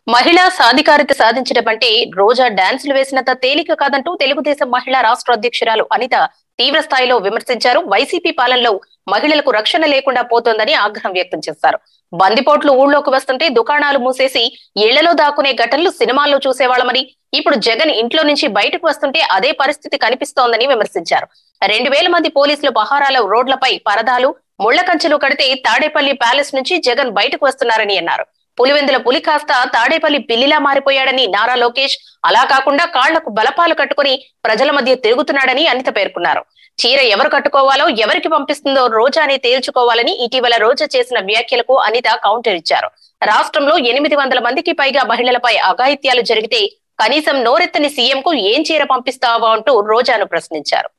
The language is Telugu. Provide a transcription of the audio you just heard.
మహిళా సాధికారిత సాధించడం అంటే రోజా డాన్సులు వేసినంత తేలిక కాదంటూ తెలుగుదేశం మహిళా రాష్ట్ర అధ్యక్షురాలు అనిత తీవ్ర స్థాయిలో విమర్శించారు వైసీపీ పాలనలో మహిళలకు రక్షణ లేకుండా పోతోందని ఆగ్రహం వ్యక్తం చేశారు బందిపోట్లు ఊళ్ళోకి వస్తుంటే దుకాణాలు మూసేసి ఇళ్లలో దాక్కునే ఘటనలు సినిమాల్లో చూసేవాళ్ళమని ఇప్పుడు జగన్ ఇంట్లో నుంచి బయటకు వస్తుంటే అదే పరిస్థితి కనిపిస్తోందని విమర్శించారు రెండు వేల మంది పోలీసులు పహారాల రోడ్లపై పరదాలు ముళ్ల కంచెలు కడితే తాడేపల్లి ప్యాలెస్ నుంచి జగన్ బయటకు వస్తున్నారని అన్నారు పులివెందుల పులి కాస్త తాడేపల్లి పిల్లిలా మారిపోయాడని నారా లోకేష్ అలా కాకుండా కాళ్లకు బలపాలు కట్టుకుని ప్రజల మధ్య తిరుగుతున్నాడని అనిత పేర్కొన్నారు చీర ఎవరు కట్టుకోవాలో ఎవరికి పంపిస్తుందో రోజానే తేల్చుకోవాలని ఇటీవల రోజా చేసిన వ్యాఖ్యలకు అనిత కౌంటర్ ఇచ్చారు రాష్ట్రంలో ఎనిమిది వందల మందికి పైగా మహిళలపై అఘాయిత్యాలు జరిగితే కనీసం నోరెత్తని సీఎం కు ఏం చీర పంపిస్తావా అంటూ రోజాను ప్రశ్నించారు